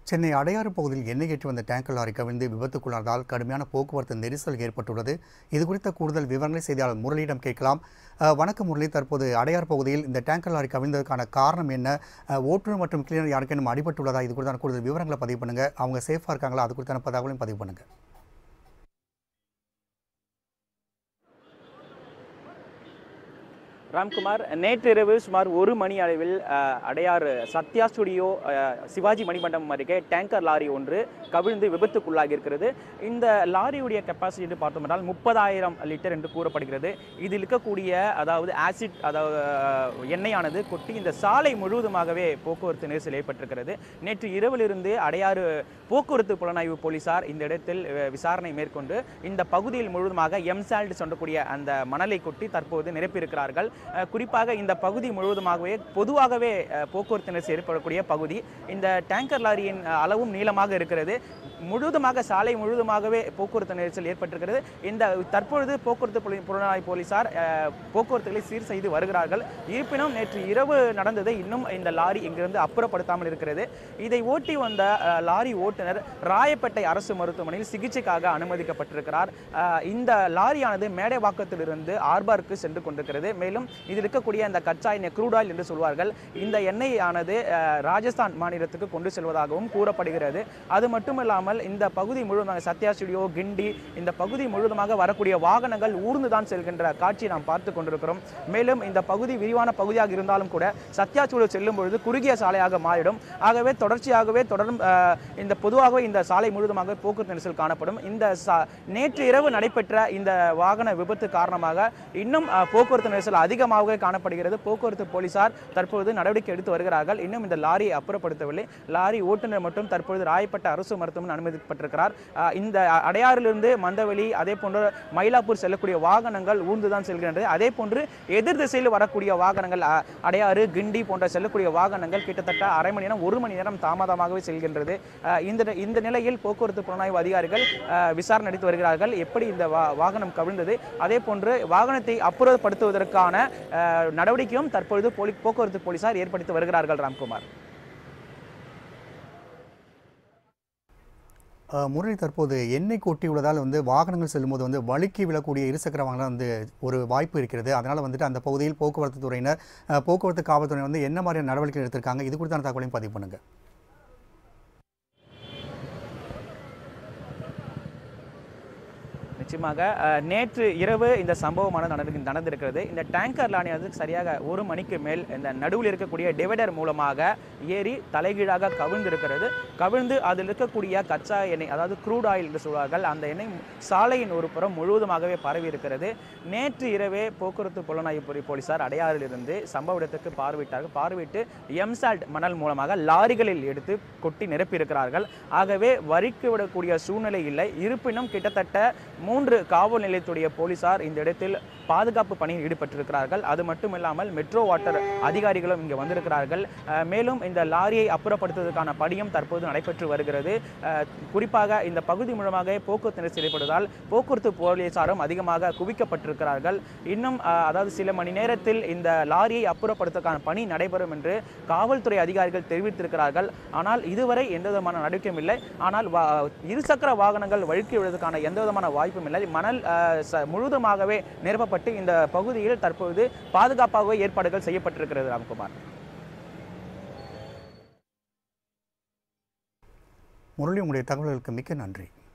சென்னை அடையாறு பகுதியில் எண்ணெய் ஏற்றி வந்த டேங்கர் லாரி கவிழ்ந்து விபத்துக்குள்ளானதால் கடுமையான போக்குவரத்து நெரிசல் ஏற்பட்டுள்ளது இது குறித்த கூடுதல் விவரங்களை செய்தியாளர் முரளியிடம் கேட்கலாம் அஹ், வணக்கம் முரளி தற்போது அடையார் பகுதியில் இந்த டேங்கர் லாரி கவிழ்ந்ததற்கான காரணம் என்ன அஹ், ஓட்டுநர் மற்றும் கிளீனர் யாருக்கேனும் அடிபட்டுள்ளதா இது குறித்தான கூடுதல் விவரங்களை பதிவு பண்ணுங்க அவங்க சேஃபாக இருக்காங்களா அது குறித்தான தகவலையும் பதிவு பண்ணுங்க ராம்குமார் நேற்றிரவு சுமார் ஒரு மணி அளவில் அஹ், அடையார் சத்யா ஸ்டுடியோ அஹ், சிவாஜி மணிமண்டபம் அருகே டேங்கர் லாரி ஒன்று கவிழ்ந்து விபத்துக்குள்ளாகி இருக்கிறது இந்த லாரியுடைய கெப்பாசிட்டி என்று பார்த்தோம் என்றால் முப்பதாயிரம் லிட்டர் என்று கூறப்படுகிறது இதில் இருக்கக்கூடிய அதாவது ஆசிட் அதாவது அஹ், எண்ணெயானது கொட்டி இந்த சாலை முழுவதுமாகவே போக்குவரத்து நெரிசல் ஏற்பட்டிருக்கிறது நேற்று இரவிலிருந்து அடையாறு போக்குவரத்து புலனாய்வு போலீசார் இந்த இடத்தில் அஹ், விசாரணை மேற்கொண்டு இந்த பகுதியில் முழுவதுமாக எம்சால்ட் சொல்லக்கூடிய அந்த மணலை கொட்டி தற்போது நிரப்பியிருக்கிறார்கள் அஹ், குறிப்பாக இந்த பகுதி முழுவதுமாகவே பொதுவாகவே அஹ், போக்குவரத்து நெரிசல் ஏற்படக்கூடிய பகுதி இந்த டேங்கர் லாரியின் அஹ், அளவும் நீளமாக இருக்கிறது முழுவதுமாக சாலை முழுவதுமாகவே போக்குவரத்து நெரிசல் ஏற்பட்டிருக்கிறது இந்த தற்பொழுது போக்குவரத்து புலி- புலனாய்வு போலீசார் அஹ், போக்குவரத்துகளை சீர் செய்து வருகிறார்கள் இருப்பினும் நேற்று இரவு நடந்ததை இன்னும் இந்த லாரி இங்கிருந்து அப்புறப்படுத்தாமல் இருக்கிறது இதை ஓட்டி வந்த அஹ், லாரி ஓட்டுநர் ராயப்பேட்டை அரசு மருத்துவமனையில் சிகிச்சைக்காக அனுமதிக்கப்பட்டிருக்கிறார் அஹ், இந்த லாரியானது மேடைவாக்கத்திலிருந்து ஆர்பாருக்கு சென்று கொண்டிருக்கிறது மேலும் இதில் இருக்கக்கூடிய அந்த கச்சா எண்ணெய் crude oil என்று சொல்வார்கள் இந்த எண்ணெய் ஆனது அஹ், ராஜஸ்தான் மாநிலத்துக்கு கொண்டு செல்வதாகவும் கூறப்படுகிறது அது மட்டுமில்லாமல் இந்த பகுதி முழுவதுமாக சத்யா ஸ்டுடியோ கிண்டி இந்த பகுதி முழுவதுமாக வரக்கூடிய வாகனங்கள் ஊர்ந்து தான் செல்கின்ற காட்சியை நாம் பார்த்து கொண்டிருக்கிறோம் மேலும் இந்த பகுதி விரிவான பகுதியாக இருந்தாலும் கூட சத்யா ஸ்டுடியோ செல்லும் பொழுது குறுகிய சாலையாக மாறிடும் ஆகவே தொடர்ச்சியாகவே தொடரும் அஹ், இந்த பொதுவாகவே இந்த சாலை முழுவதுமாக போக்குவரத்து நெரிசல் காணப்படும் இந்த சா- நேற்று இரவு நடைபெற்ற இந்த வாகன விபத்து காரணமாக இன்னும் அஹ், போக்குவரத்து நெரிசல் அதிகமாக காணப்படுகிறது போக்குவரத்து போலீசார் தற்பொழுது நடவடிக்கை எடுத்து வருகிறார்கள் இன்னும் இந்த லாரியை அப்புறப்படுத்தவில்லை லாரி ஓட்டுநர் மட்டும் தற்பொழுது ராயப்பட்ட அரசு மருத்துவமனை அனுமதிக்கப்பட்டிருக்கிறார் அஹ், இந்த அடையாறிலிருந்து மந்தவெளி அதே போன்று மயிலாப்பூர் செல்லக்கூடிய வாகனங்கள் ஊர்ந்துதான் செல்கின்றது அதே போன்று எதிர் திசையில் வரக்கூடிய வாகனங்கள் அஹ், அடையாறு கிண்டி போன்ற செல்லக்கூடிய வாகனங்கள் கிட்டத்தட்ட அரை மணி நேரம் ஒரு மணி நேரம் தாமதமாகவே செல்கின்றது அஹ், இந்த இந்த நிலையில் போக்குவரத்து புலனாய்வு அதிகாரிகள் அஹ், விசாரணை நடத்தி வருகிறார்கள் எப்படி இந்த வா- வாகனம் கவிழ்ந்தது அதே போன்று வாகனத்தை அப்புறப்படுத்துவதற்கான அஹ், நடவடிக்கையும் தற்பொழுது போலி போக்குவரத்து போலீசார் ஏற்படுத்தி வருகிறார்கள் ராம்குமார் அஹ், முரளி தற்போது எண்ணெய் கொட்டியுள்ளதால் வந்து வாகனங்கள் செல்லும்போது வந்து வழுக்கி விழக்கூடிய இருசக்கர வாகனம் வந்து ஒரு வாய்ப்பு இருக்கிறது அதனால் வந்துட்டு அந்த பகுதியில் போக்குவரத்து துறையினர் அஹ், போக்குவரத்து காவல்துறையினர் வந்து என்ன மாதிரியான நடவடிக்கை எடுத்திருக்காங்க இது குறித்தான தகவலையும் பதிவு பண்ணுங்க நிச்சயமாக அஹ், நேற்று இரவு இந்த சம்பவமானது நடந்து நடந்திருக்கிறது இந்த டேங்கர் லாரியானது சரியாக ஒரு மணிக்கு மேல் இந்த நடுவில் இருக்கக்கூடிய டிவைடர் மூலமாக ஏறி தலைகீழாக கவிழ்ந்திருக்கிறது கவிழ்ந்து அதில் இருக்கக்கூடிய கச்சா எண்ணெய் அதாவது க்ரூட் ஆயில் என்று சொல்வார்கள் அந்த எண்ணெய் சாலையின் ஒரு புறம் முழுவதுமாகவே பரவி இருக்கிறது நேற்று இரவே போக்குவரத்து புலனாய்வு பொறி போலீசார் அடையாறிலிருந்து சம்பவ இடத்துக்கு பார்வையிட்டார்கள் பார்வையிட்டு எம்சால்ட் மணல் மூலமாக லாரிகளில் எடுத்து கொட்டி நிரப்பியிருக்கிறார்கள் ஆகவே வரிக்கு விடக்கூடிய சூழ்நிலை இல்லை இருப்பினும் கிட்டத்தட்ட மூன்று காவல் நிலையத்துடைய போலீசார் இந்த இடத்தில் பாதுகாப்பு பணியில் ஈடுபட்டிருக்கிறார்கள் அது மட்டும் இல்லாமல் மெட்ரோ வாட்டர் அதிகாரிகளும் இங்கே வந்திருக்கிறார்கள் அஹ், மேலும் இந்த லாரியை அப்புறப்படுத்துவதற்கான பணியும் தற்போது நடைபெற்று வருகிறது அஹ், குறிப்பாக இந்த பகுதி மூலமாக போக்குவரத்து நெரிசல் ஏற்படுவதால் போக்குவரத்து போலீசாரும் அதிகமாக குவிக்கப்பட்டிருக்கிறார்கள் இன்னும் அஹ், அதாவது சில மணி நேரத்தில் இந்த லாரியை அப்புறப்படுத்துவதற்கான பணி நடைபெறும் என்று காவல்துறை அதிகாரிகள் தெரிவித்திருக்கிறார்கள் ஆனால் இதுவரை எந்த விதமான நடவடிக்கையும் இல்லை ஆனால் வா- இருசக்கர வாகனங்கள் வழுக்கி விழுவதற்கான எந்த விதமான வாய்ப்பும் இல்லை மணல் அஹ், ச- முழுவதுமாகவே நிரப்பப்பட்டு இந்த பகுதியில் தற்போது பாதுகாப்பாகவே ஏற்பாடுகள் செய்யப்பட்டிருக்கிறது ராம்குமார் முரளி உங்களுடைய தகவல்களுக்கு மிக்க நன்றி